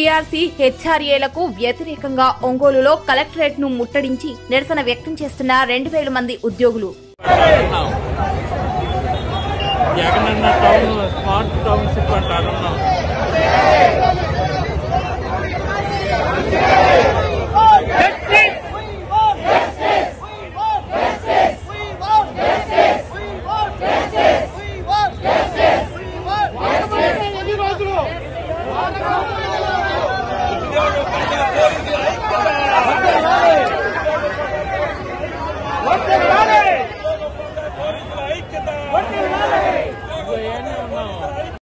PRC హెచ్ఆర్ఏలకు వ్యతిరేకంగా ఒంగోలులో collectorate ను ముట్టడించి నిరసన వ్యక్తం చేస్తున్న రెండు వేల మంది ఉద్యోగులు ఉన్నాం జగనన్న టౌన్ స్మార్ట్ టౌన్షిప్ అంటారు ఉన్నాం